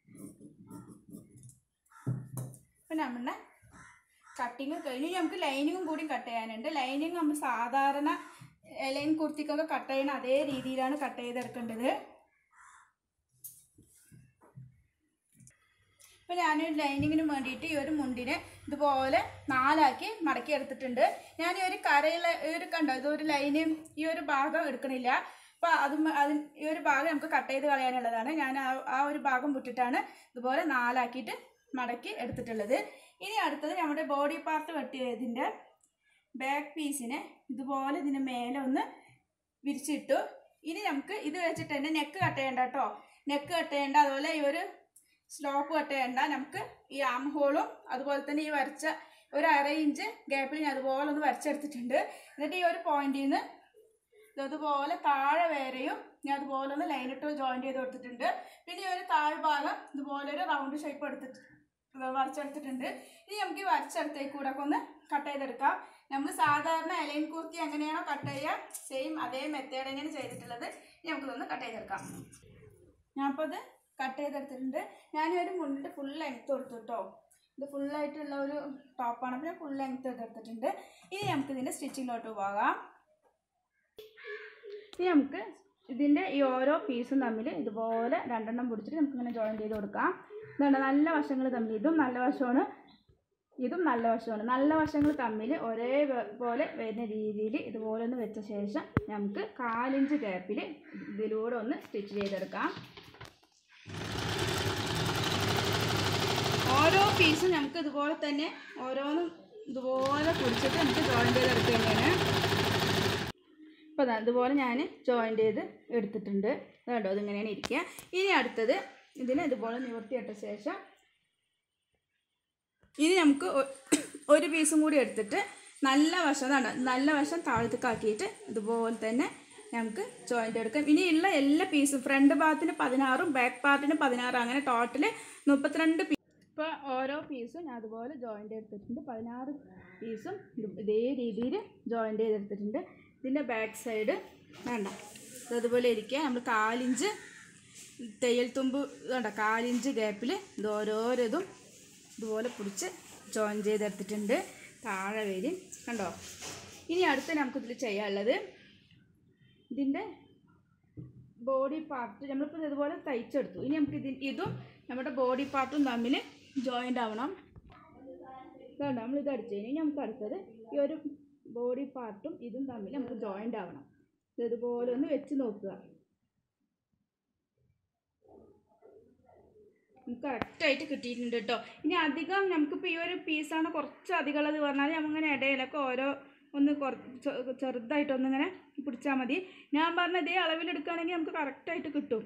അപ്പം നമ്മുടെ കട്ടിങ് കഴിഞ്ഞ് നമുക്ക് ലൈനിങ്ങും കൂടി കട്ട് ചെയ്യാനുണ്ട് ലൈനിങ് നമ്മൾ സാധാരണ എലൈൻ കുർത്തിക്കൊക്കെ കട്ട് ചെയ്യണ അതേ രീതിയിലാണ് കട്ട് ചെയ്തെടുക്കേണ്ടത് അപ്പോൾ ഞാൻ ലൈനിങ്ങിന് വേണ്ടിയിട്ട് ഈ ഒരു മുണ്ടിനെ ഇതുപോലെ നാലാക്കി മടക്കി എടുത്തിട്ടുണ്ട് ഞാൻ ഈ ഒരു കരയിലെ ഈ ഒരു കണ്ടോ ഇതൊരു ലൈന് ഈ ഒരു ഭാഗം എടുക്കണില്ല അപ്പോൾ അത് അതിന് ഈ ഒരു ഭാഗം നമുക്ക് കട്ട് ചെയ്ത് കളയാനുള്ളതാണ് ഞാൻ ആ ആ ഒരു ഭാഗം വിട്ടിട്ടാണ് ഇതുപോലെ നാലാക്കിയിട്ട് മടക്കി എടുത്തിട്ടുള്ളത് ഇനി അടുത്തത് നമ്മുടെ ബോഡി പാർട്ട് വെട്ടിയതിൻ്റെ ബാക്ക് പീസിനെ ഇതുപോലെ ഇതിന് മേലെ ഒന്ന് വിരിച്ചിട്ടു ഇനി നമുക്ക് ഇത് വെച്ചിട്ട് തന്നെ നെക്ക് കട്ട് ചെയ്യണ്ട കേട്ടോ നെക്ക് കട്ട് ചെയ്യണ്ട അതുപോലെ ഈ ഒരു സ്ലോപ്പ് കട്ട് ചെയ്യണ്ട നമുക്ക് ഈ ആം ഹോളും അതുപോലെ തന്നെ ഈ വരച്ച ഒരു അര ഇഞ്ച് ഗ്യാപ്പിൽ ഞാൻ അതുപോലെ ഒന്ന് വരച്ചെടുത്തിട്ടുണ്ട് എന്നിട്ട് ഈ ഒരു പോയിന്റിൽ നിന്ന് ഇതുപോലെ താഴെ വരെയും ഞാൻ അതുപോലെ ഒന്ന് ലൈനിട്ട് ജോയിൻ ചെയ്ത് കൊടുത്തിട്ടുണ്ട് പിന്നെ ഈ ഒരു താഴ്ഭാഗം ഇതുപോലെ ഒരു റൗണ്ട് ഷേപ്പ് എടുത്തിട്ട് വരച്ചെടുത്തിട്ടുണ്ട് ഇനി നമുക്ക് ഈ വരച്ചെടുത്തേക്ക് കൂടെ ഒക്കെ ഒന്ന് കട്ട് ചെയ്തെടുക്കാം നമ്മൾ സാധാരണ എലൈൻ കുർത്തി എങ്ങനെയാണോ കട്ട് ചെയ്യുക സെയിം അതേ മെത്തേഡ് തന്നെയാണ് ചെയ്തിട്ടുള്ളത് ഇനി നമുക്കിതൊന്ന് കട്ട് ചെയ്തെടുക്കാം ഞാനിപ്പോൾ ഇത് കട്ട് ചെയ്തെടുത്തിട്ടുണ്ട് ഞാൻ ഒരു മുണ്ടിൻ്റെ ഫുൾ ലെങ്ത്ത് കൊടുത്തു കേട്ടോ ഇത് ഫുള്ളായിട്ടുള്ള ഒരു ടോപ്പാണ് അപ്പോൾ ഞാൻ ഫുൾ ലെങ്ത്ത് എടുത്തിട്ടുണ്ട് ഇനി നമുക്ക് ഇതിൻ്റെ സ്റ്റിച്ചിങ്ങിലോട്ട് പോകാം ഇനി നമുക്ക് ഇതിൻ്റെ ഈ ഓരോ പീസും തമ്മിൽ ഇതുപോലെ രണ്ടെണ്ണം പിടിച്ചിട്ട് നമുക്കിങ്ങനെ ജോയിൻ ചെയ്ത് കൊടുക്കാം ഇതുണ്ട് നല്ല വശങ്ങൾ തമ്മിൽ ഇതും നല്ല വശമാണ് ഇതും നല്ല വശമാണ് നല്ല വശങ്ങൾ തമ്മിൽ ഒരേ വ- പോലെ വരുന്ന രീതിയിൽ ഇതുപോലെ ഒന്ന് വെച്ച ശേഷം നമുക്ക് കാലിഞ്ച് ഗ്യാപ്പിൽ ഇതിലൂടെ ഒന്ന് സ്റ്റിച്ച് ചെയ്തെടുക്കാം ഓരോ പീസും നമുക്ക് ഇതുപോലെ തന്നെ ഓരോന്നും ഇതുപോലെ പിടിച്ചിട്ട് നമുക്ക് ജോയിൻ ചെയ്തെടുക്കുക തന്നെയാണ് അപ്പോൾ ദാ ഇതുപോലെ ഞാൻ ജോയിൻ ചെയ്ത് എടുത്തിട്ടുണ്ട് കേട്ടോ ഇതിങ്ങനെയാണ് ഇരിക്കുക ഇനി അടുത്തത് ഇതിനെ ഇതുപോലെ നിവർത്തിയിട്ട ശേഷം ഇനി നമുക്ക് ഒ- ഒരു പീസും കൂടി എടുത്തിട്ട് നല്ല വശം ഇതാണ് നല്ല വശം താഴത്തേക്കാക്കിയിട്ട് ഇതുപോലെ തന്നെ നമുക്ക് ജോയിൻ്റ് എടുക്കാം ഇനിയുള്ള എല്ലാ പീസും ഫ്രണ്ട് ഭാഗത്തിന് പതിനാറും ബാക്ക് പാർട്ടിന് പതിനാറും അങ്ങനെ ടോട്ടൽ മുപ്പത്തിരണ്ട് പീസ് ഇപ്പോൾ ഓരോ പീസും ഞാൻ അതുപോലെ ജോയിൻ്റ് എടുത്തിട്ടുണ്ട് പതിനാറ് പീസും ഇത് ഇതേ രീതിയിൽ ജോയിൻ്റ് ചെയ്തെടുത്തിട്ടുണ്ട് ഇതിൻ്റെ ബാക്ക് സൈഡ് വേണ്ട ഇത് അതുപോലെ ഇരിക്കുക നമ്മൾ കാലിഞ്ച് തയ്യൽ തുമ്പ് വേണ്ട കാലിഞ്ച് ഗ്യാപ്പിൽ ഇത് ഓരോരതും ഇതുപോലെ പിടിച്ച് ജോയിൻ ചെയ്തെടുത്തിട്ടുണ്ട് താഴെ വരും കണ്ടോ ഇനി അടുത്ത് നമുക്കിതിൽ ചെയ്യാനുള്ളത് ഇതിൻ്റെ ബോഡി പാർട്ട് നമ്മളിപ്പോൾ ഇതുപോലെ തയ്ച്ചെടുത്തു ഇനി നമുക്ക് ഇതിൽ ഇതും നമ്മുടെ ബോഡി പാർട്ടും തമ്മിൽ ജോയിൻ്റ് ആവണം ഇതുണ്ട് നമ്മളിത് അടിച്ചു ഇനി നമുക്ക് അടുത്തത് ഈ ഒരു ബോഡി പാർട്ടും ഇതും തമ്മിൽ നമുക്ക് ജോയിൻ്റ് ആവണം ഇത് ഇതുപോലെ ഒന്ന് വെച്ച് നോക്കുക നമുക്ക് കറക്റ്റായിട്ട് കിട്ടിയിട്ടുണ്ട് കേട്ടോ ഇനി അധികം നമുക്കിപ്പോൾ ഈ ഒരു പീസാണ് കുറച്ച് അധികം ഉള്ളത് പറഞ്ഞാൽ നമ്മളിങ്ങനെ ഇടയിലൊക്കെ ഓരോ ഒന്ന് കുറച്ച് ചെറുതായിട്ടൊന്നിങ്ങനെ പിടിച്ചാൽ മതി ഞാൻ പറഞ്ഞ ഇതേ അളവിലെടുക്കുകയാണെങ്കിൽ നമുക്ക് കറക്റ്റായിട്ട് കിട്ടും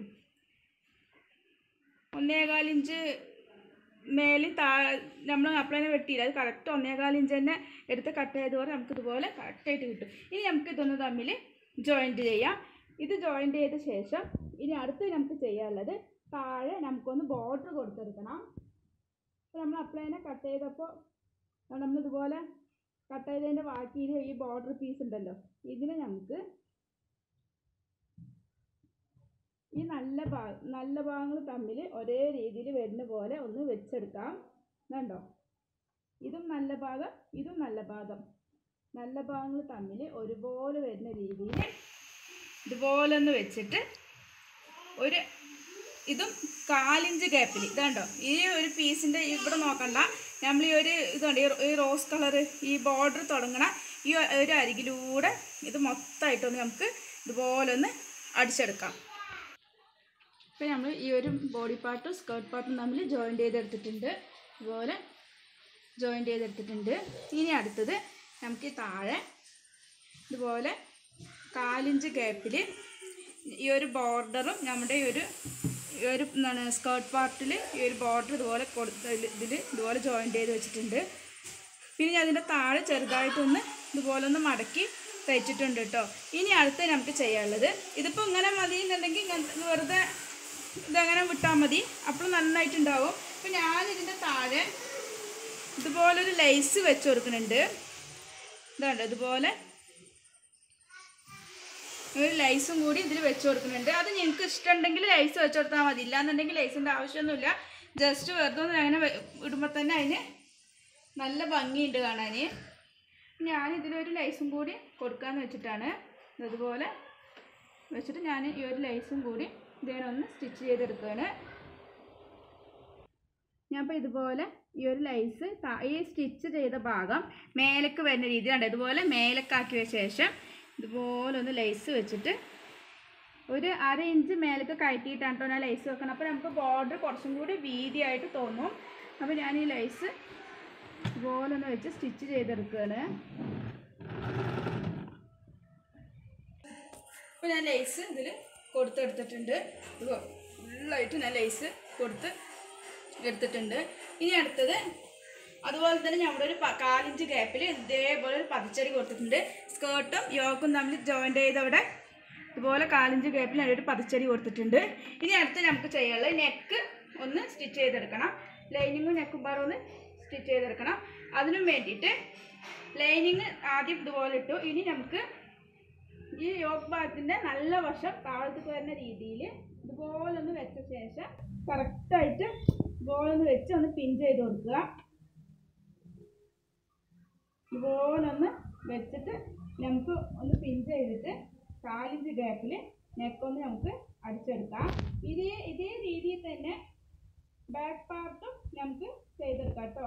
ഒന്നേകാൽ ഇഞ്ച് മേലിൽ താ നമ്മൾ അപ്പളനെ വെട്ടിയില്ല അത് കറക്റ്റ് ഒന്നേകാൽ ഇഞ്ച് തന്നെ എടുത്ത് കട്ട് ചെയ്ത് പറഞ്ഞാൽ നമുക്ക് ഇതുപോലെ കറക്റ്റായിട്ട് കിട്ടും ഇനി നമുക്ക് ഇതൊന്ന് തമ്മിൽ ജോയിൻറ്റ് ചെയ്യാം ഇത് ജോയിൻറ്റ് ചെയ്ത ശേഷം ഇനി അടുത്ത് നമുക്ക് ചെയ്യാനുള്ളത് താഴെ നമുക്കൊന്ന് ബോർഡർ കൊടുത്തെടുക്കണം അപ്പോൾ നമ്മൾ അപ്ലൈനെ കട്ട് ചെയ്തപ്പോൾ നമ്മളിതുപോലെ കട്ട് ചെയ്തതിൻ്റെ ബാക്കിയിൽ ഈ ബോർഡർ പീസ് ഉണ്ടല്ലോ ഇതിനെ നമുക്ക് ഈ നല്ല ഭാ നല്ല ഭാഗങ്ങൾ തമ്മിൽ ഒരേ രീതിയിൽ വരുന്ന പോലെ ഒന്ന് വെച്ചെടുക്കാം കണ്ടോ ഇതും നല്ല ഭാഗം ഇതും നല്ല ഭാഗം നല്ല ഭാഗങ്ങൾ തമ്മിൽ ഒരുപോലെ വരുന്ന രീതിയിൽ ഇതുപോലെ ഒന്ന് വെച്ചിട്ട് ഒരു ഇതും കാലിഞ്ച് ഗ്യാപ്പിൽ ഇതാണ്ടോ ഈ ഒരു പീസിൻ്റെ ഇവിടെ നോക്കണ്ട നമ്മൾ ഈ ഒരു ഇതുണ്ട് ഈ റോ- ഈ റോസ് കളർ ഈ ബോർഡർ തുടങ്ങണ ഈ ഒരു അരികിലൂടെ ഇത് മൊത്തമായിട്ടൊന്ന് നമുക്ക് ഇതുപോലെ ഒന്ന് അടിച്ചെടുക്കാം ഇപ്പം നമ്മൾ ഈ ഒരു ബോഡി പാർട്ടും സ്കേർട്ട് പാർട്ടും തമ്മിൽ ജോയിൻ്റ് ചെയ്തെടുത്തിട്ടുണ്ട് ഇതുപോലെ ജോയിൻ്റ് ചെയ്തെടുത്തിട്ടുണ്ട് ഇനി അടുത്തത് നമുക്ക് ഈ താഴെ ഇതുപോലെ കാലിഞ്ച് ഗ്യാപ്പിൽ ഈ ഒരു ബോർഡറും നമ്മുടെ ഈ ഒരു ഈ ഒരു എന്താണ് സ്കേർട്ട് പാർട്ടിൽ ഈ ഒരു ബോർഡർ ഇതുപോലെ കൊടുത്ത ഇതിൽ ഇതുപോലെ ജോയിൻ്റ് ചെയ്ത് വെച്ചിട്ടുണ്ട് പിന്നെ ഞാൻ അതിൻ്റെ താഴെ ചെറുതായിട്ടൊന്ന് ഇതുപോലെ ഒന്ന് മടക്കി തയ്ച്ചിട്ടുണ്ട് കേട്ടോ ഇനി അടുത്ത് നമുക്ക് ചെയ്യാനുള്ളത് ഇതിപ്പോൾ ഇങ്ങനെ മതി എന്നുണ്ടെങ്കിൽ ഇങ്ങനത്തെ വെറുതെ ഇതങ്ങനെ വിട്ടാൽ മതി അപ്പോൾ നന്നായിട്ടുണ്ടാവും അപ്പോൾ ഞാനിതിൻ്റെ താഴെ ഇതുപോലൊരു ലൈസ് വെച്ച് കൊടുക്കുന്നുണ്ട് ഇതുണ്ട് ഇതുപോലെ ഒരു ലൈസും കൂടി ഇതിൽ വെച്ച് കൊടുക്കുന്നുണ്ട് അത് നിങ്ങൾക്ക് ഇഷ്ടമുണ്ടെങ്കിൽ ലൈസ് വെച്ച് കൊടുത്താൽ മതി ഇല്ലാന്നുണ്ടെങ്കിൽ ലൈസിൻ്റെ ആവശ്യമൊന്നുമില്ല ജസ്റ്റ് വെറുതെ ഒന്ന് അങ്ങനെ വെ- ഇടുമ്പോൾ തന്നെ അതിന് നല്ല ഭംഗിയുണ്ട് കാണാൻ ഞാൻ ഇതിലൊരു ലൈസും കൂടി കൊടുക്കാമെന്ന് വെച്ചിട്ടാണ് ഇതുപോലെ വെച്ചിട്ട് ഞാൻ ഈ ഒരു ലൈസും കൂടി ഇതേനെ ഒന്ന് സ്റ്റിച്ച് ചെയ്തെടുക്കുകയാണ് ഞാൻ ഇപ്പോൾ ഇതുപോലെ ഈ ഒരു ലൈസ് ഈ സ്റ്റിച്ച് ചെയ്ത ഭാഗം മേലേക്ക് വരുന്ന രീതിയിലുണ്ട് ഇതുപോലെ മേലക്കാക്കിയ ശേഷം ഇതുപോലെ ഒന്ന് ലൈസ് വെച്ചിട്ട് ഒരു അര ഇഞ്ച് മേലേക്ക് കയറ്റിയിട്ടാണ് കേട്ടോ ഞാൻ ലൈസ് വെക്കണം അപ്പോൾ നമുക്ക് ബോർഡർ കുറച്ചും കൂടി വീതിയായിട്ട് തോന്നും അപ്പോൾ ഞാൻ ഈ ലൈസ് ഇതുപോലെ ഒന്ന് വെച്ച് സ്റ്റിച്ച് ചെയ്തെടുക്കുകയാണ് അപ്പോൾ ഞാൻ ലൈസ് ഇതിൽ കൊടുത്തെടുത്തിട്ടുണ്ട് ഇത് ഫുള്ളായിട്ട് ഞാൻ ലൈസ് കൊടുത്ത് എടുത്തിട്ടുണ്ട് ഇനി അടുത്തത് അതുപോലെ തന്നെ നമ്മുടെ ഒരു പ- കാലിഞ്ച് ഗ്യാപ്പിൽ ഇതേപോലെ ഒരു പതിച്ചടി കൊടുത്തിട്ടുണ്ട് സ്കേർട്ടും യോക്കും തമ്മിൽ ജോയിൻ്റ് ചെയ്തവിടെ ഇതുപോലെ കാലിഞ്ച് ഗ്യാപ്പിൽ ഞാനൊരു പതിച്ചടി കൊടുത്തിട്ടുണ്ട് ഇനി അടുത്ത് നമുക്ക് ചെയ്യാനുള്ളത് നെക്ക് ഒന്ന് സ്റ്റിച്ച് ചെയ്തെടുക്കണം ലൈനിങ്ങും നെക്കും പാറും ഒന്ന് സ്റ്റിച്ച് ചെയ്തെടുക്കണം അതിനും വേണ്ടിയിട്ട് ലൈനിങ് ആദ്യം ഇതുപോലെ ഇട്ടു ഇനി നമുക്ക് ഈ യോഗ് ഭാഗത്തിൻ്റെ നല്ല വശം താഴത്തേക്ക് വരുന്ന രീതിയിൽ ഇതുപോലെ ഒന്ന് വെച്ച ശേഷം കറക്റ്റായിട്ട് ഇതുപോലെ ഒന്ന് വെച്ച് ഒന്ന് പിൻ ചെയ്ത് കൊടുക്കുക ഇതുപോലെ ഒന്ന് വെച്ചിട്ട് നമുക്ക് ഒന്ന് പിൻ ചെയ്തിട്ട് കാലിഞ്ച് ഗ്യാപ്പിൽ നെക്കൊന്ന് നമുക്ക് അടിച്ചെടുക്കാം ഇതേ ഇതേ രീതിയിൽ തന്നെ ബാക്ക് പാർട്ടും നമുക്ക് ചെയ്തെടുക്കാം കേട്ടോ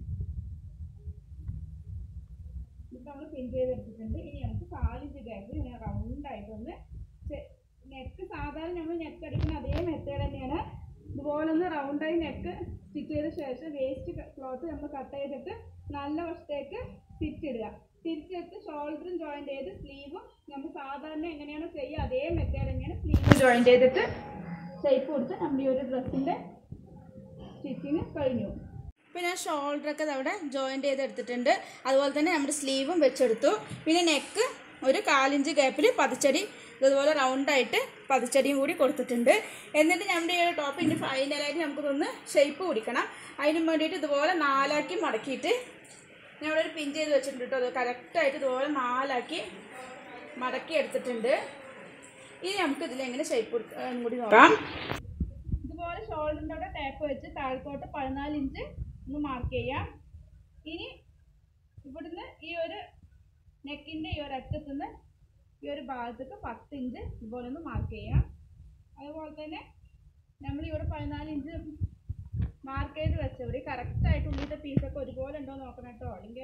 ഇത് നമ്മൾ പിൻ ചെയ്തെടുത്തിട്ടുണ്ട് ഇനി നമുക്ക് കാലിഞ്ച് ഗ്യാപ്പിൽ ഇങ്ങനെ റൗണ്ടായിട്ടൊന്ന് നെക്ക് സാധാരണ നമ്മൾ നെക്ക് അടിക്കുന്ന അതേ മെത്തേഡ് തന്നെയാണ് ഇതുപോലെ ഒന്ന് റൗണ്ടായി നെക്ക് സ്റ്റിച്ച് ചെയ്ത ശേഷം വേസ്റ്റ് ക്ലോത്ത് നമ്മൾ കട്ട് ചെയ്തിട്ട് നല്ല വശത്തേക്ക് തിരിച്ചിടുക തിരിച്ചെടുത്ത് ഷോൾഡറും ജോയിൻ്റ് ചെയ്ത് സ്ലീവും നമ്മൾ സാധാരണ എങ്ങനെയാണോ ചെയ്യുക അതേ മെത്തേഡ് തന്നെയാണ് സ്ലീവ് ജോയിൻ്റ് ചെയ്തിട്ട് ഷേപ്പ് കൊടുത്ത് നമ്മുടെ ഈ ഒരു ഡ്രസ്സിൻ്റെ സ്റ്റിച്ചിങ് കഴിഞ്ഞു ഇപ്പോൾ ഞാൻ ഷോൾഡറൊക്കെ അവിടെ ജോയിൻ്റ് ചെയ്തെടുത്തിട്ടുണ്ട് അതുപോലെ തന്നെ നമ്മുടെ സ്ലീവും വെച്ചെടുത്തു പിന്നെ നെക്ക് ഒരു കാലിഞ്ച് ഗ്യാപ്പിൽ പതിച്ചടി ഇതുപോലെ റൗണ്ടായിട്ട് പതിച്ചടിയും കൂടി കൊടുത്തിട്ടുണ്ട് എന്നിട്ട് നമ്മുടെ ഈ ടോപ്പ് ഇനി ഫൈനലായിട്ട് നമുക്കിതൊന്ന് ഷേപ്പ് പിടിക്കണം അതിന് വേണ്ടിയിട്ട് ഇതുപോലെ നാലാക്കി മടക്കിയിട്ട് ഞാൻ ഇവിടെ ഒരു പിൻ ചെയ്ത് വെച്ചിട്ടുണ്ട് കേട്ടോ അത് കറക്റ്റായിട്ട് ഇതുപോലെ നാലാക്കി മടക്കി എടുത്തിട്ടുണ്ട് ഇനി നമുക്ക് ഇതിലെങ്ങനെ ഷേപ്പ് കൂടി നോക്കാം ഇതുപോലെ ഷോൾഡറിൻ്റെ അവിടെ ടാപ്പ് വെച്ച് താഴത്തോട്ട് പതിനാല് ഇഞ്ച് ഒന്ന് മാർക്ക് ചെയ്യാം ഇനി ഇവിടുന്ന് ഈ ഒരു നെക്കിൻ്റെ ഈ ഒരു അറ്റത്തുനിന്ന് ഈ ഒരു ഭാഗത്തേക്ക് പത്ത് ഇഞ്ച് ഇതുപോലെ ഒന്ന് മാർക്ക് ചെയ്യാം അതുപോലെ തന്നെ നമ്മൾ ഇവിടെ പതിനാല് ഇഞ്ച് മാർക്ക് ചെയ്ത് വെച്ചവിടെ കറക്റ്റായിട്ട് ഉള്ളിലത്തെ പീസൊക്കെ ഒരുപോലെ ഉണ്ടോ എന്ന് നോക്കണം കേട്ടോ അല്ലെങ്കിൽ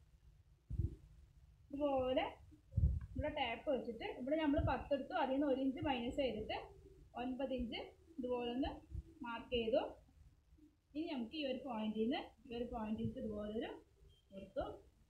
ഇതുപോലെ ഇവിടെ ടാപ്പ് വെച്ചിട്ട് ഇവിടെ നമ്മൾ പത്തെടുത്തു അതിൽ നിന്ന് ഒരു ഇഞ്ച് മൈനസ് ചെയ്തിട്ട് ഒൻപത് ഇഞ്ച് ഇതുപോലെ ഒന്ന് മാർക്ക് ചെയ്തു ഇനി നമുക്ക് ഈ ഒരു പോയിന്റിൽ നിന്ന് ഈ ഒരു പോയിന്റിൽ ഇതുപോലെ ഒരു കൊടുത്തു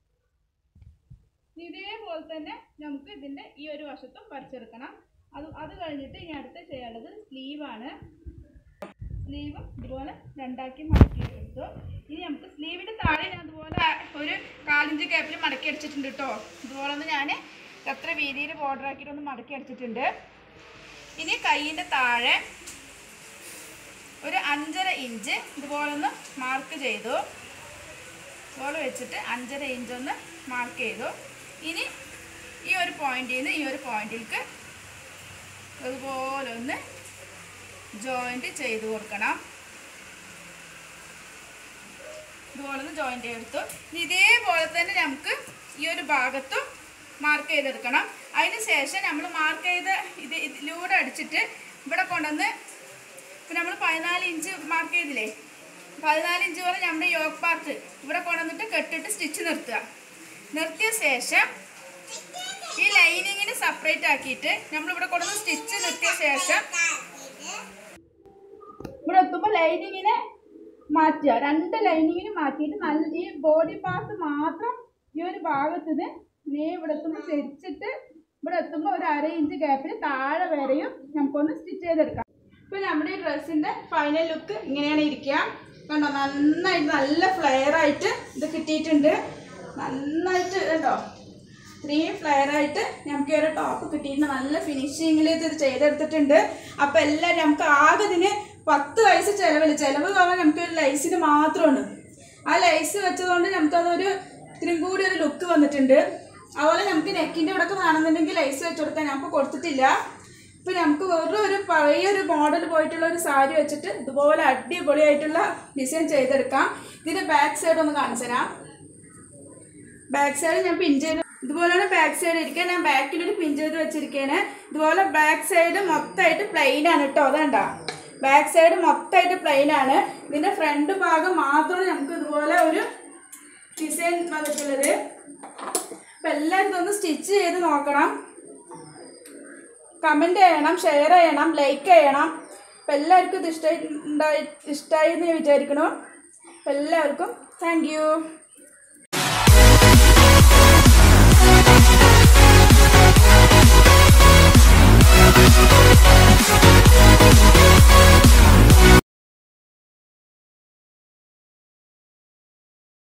ഇതേപോലെ തന്നെ നമുക്ക് ഇതിൻ്റെ ഈ ഒരു വശത്തും വരച്ചെടുക്കണം അത് അത് കഴിഞ്ഞിട്ട് ഇനി അടുത്ത് ചെയ്യാനുള്ളത് സ്ലീവാണ് സ്ലീവ് ഇതുപോലെ രണ്ടാക്കി മടക്കി എടുത്തു ഇനി നമുക്ക് സ്ലീവിൻ്റെ താഴെ ഞാൻ അതുപോലെ ഒരു കാലിഞ്ച് ഗ്യാപ്പിൽ മടക്കി അടിച്ചിട്ടുണ്ട് കേട്ടോ ഇതുപോലെ ഒന്ന് ഞാൻ എത്ര വീതിയിൽ ബോർഡർ ആക്കിയിട്ട് ഒന്ന് മടക്കി അടിച്ചിട്ടുണ്ട് ഇനി കൈയിൻ്റെ താഴെ ഒരു അഞ്ചര ഇഞ്ച് ഇതുപോലെ ഒന്ന് മാർക്ക് ചെയ്തു ഇതുപോലെ വെച്ചിട്ട് അഞ്ചര ഇഞ്ച് ഒന്ന് മാർക്ക് ചെയ്തു ഇനി ഈ ഒരു പോയിന്റിൽ നിന്ന് ഈ ഒരു പോയിന്റിലേക്ക് അതുപോലെ ഒന്ന് ജോയിൻറ്റ് ചെയ്ത് കൊടുക്കണം ഇതുപോലെ ഒന്ന് ജോയിൻ്റ് ചെയ്തെടുത്തു ഇനി ഇതേപോലെ തന്നെ നമുക്ക് ഈ ഒരു ഭാഗത്തും മാർക്ക് ചെയ്തെടുക്കണം അതിന് ശേഷം നമ്മൾ മാർക്ക് ചെയ്ത് ഇത് ഇതിലൂടെ അടിച്ചിട്ട് ഇവിടെ കൊണ്ടുവന്ന് ഇപ്പം നമ്മൾ പതിനാല് ഇഞ്ച് മാർക്ക് ചെയ്തില്ലേ പതിനാല് ഇഞ്ച് വരെ നമ്മുടെ യോഗ് പാർട്ട് ഇവിടെ കൊണ്ടുവന്നിട്ട് കെട്ടിട്ട് സ്റ്റിച്ച് നിർത്തുക നിർത്തിയ ശേഷം ഈ ലൈനിങ്ങിന് സെപ്പറേറ്റ് ആക്കിയിട്ട് നമ്മളിവിടെ കൊണ്ടുവന്ന് സ്റ്റിച്ച് നിർത്തിയ ശേഷം ഇവിടെ എത്തുമ്പോൾ ലൈനിങ്ങിനെ മാറ്റുക രണ്ട് ലൈനിങ്ങിന് മാറ്റിയിട്ട് നല്ല ഈ ബോഡി പാർട്ട് മാത്രം ഈ ഒരു ഭാഗത്തിന് നീ ഇവിടെ എത്തുമ്പോൾ തിരിച്ചിട്ട് ഇവിടെ എത്തുമ്പോൾ ഒരു അര ഇഞ്ച് ഗ്യാപ്പിൽ താഴെ വരെയും നമുക്കൊന്ന് സ്റ്റിച്ച് ചെയ്തെടുക്കാം ഇപ്പം നമ്മുടെ ഈ ഡ്രസ്സിൻ്റെ ഫൈനൽ ലുക്ക് ഇങ്ങനെയാണ് ഇരിക്കുക കണ്ടോ നന്നായിട്ട് നല്ല ഫ്ലെയർ ആയിട്ട് ഇത് കിട്ടിയിട്ടുണ്ട് നന്നായിട്ട് കണ്ടോ ഇത്രയും ഫ്ലെയർ ആയിട്ട് നമുക്ക് ഈ ഒരു ടോപ്പ് കിട്ടിയിട്ടുണ്ട് നല്ല ഫിനിഷിങ്ങിൽ ഇത് ചെയ്തെടുത്തിട്ടുണ്ട് അപ്പോൾ എല്ലാവരും നമുക്ക് ആകെ ഇതിന് പത്ത് പൈസ ചിലവില്ല ചിലവ് കാരണം നമുക്ക് ഒരു ലൈസിന് മാത്രമാണ് ആ ലൈസ് വെച്ചതുകൊണ്ട് നമുക്കതൊരു ഇത്തിരിയും കൂടി ഒരു ലുക്ക് വന്നിട്ടുണ്ട് അതുപോലെ നമുക്ക് നെക്കിൻ്റെ ഇവിടെ ഒക്കെ വേണമെന്നുണ്ടെങ്കിൽ ലൈസ് വെച്ച് കൊടുക്കാൻ നമുക്ക് കൊടുത്തിട്ടില്ല ഇപ്പം നമുക്ക് വെറും ഒരു പഴയ ഒരു മോഡൽ പോയിട്ടുള്ള ഒരു സാരി വെച്ചിട്ട് ഇതുപോലെ അടിപൊളിയായിട്ടുള്ള ഡിസൈൻ ചെയ്തെടുക്കാം ഇതിൻ്റെ ബാക്ക് സൈഡ് ഒന്ന് കാണിച്ചു തരാം ബാക്ക് സൈഡ് ഞാൻ പിൻ ചെയ്ത് ഇതുപോലെയാണ് ബാക്ക് സൈഡ് ഇരിക്കുക ഞാൻ ബാക്കിൽ ഒരു പിൻ ചെയ്ത് വെച്ചിരിക്കുകയാണ് ഇതുപോലെ ബാക്ക് സൈഡ് മൊത്തമായിട്ട് പ്ലെയിൻ ആണ് കേട്ടോ അതെണ്ട ബാക്ക് സൈഡ് മൊത്തമായിട്ട് പ്ലെയിൻ ആണ് ഇതിന്റെ ഫ്രണ്ട് ഭാഗം മാത്രമാണ് നമുക്ക് ഇതുപോലെ ഒരു ഡിസൈൻ വന്നിട്ടുള്ളത് അപ്പം എല്ലാവരും ഇതൊന്ന് സ്റ്റിച്ച് ചെയ്ത് നോക്കണം കമൻറ്റ് ചെയ്യണം ഷെയർ ചെയ്യണം ലൈക്ക് ചെയ്യണം അപ്പം എല്ലാവർക്കും ഇത് ഇഷ്ടമായി ഉണ്ടായി ഇഷ്ടമായി എന്ന് വിചാരിക്കണം അപ്പം എല്ലാവർക്കും താങ്ക് യു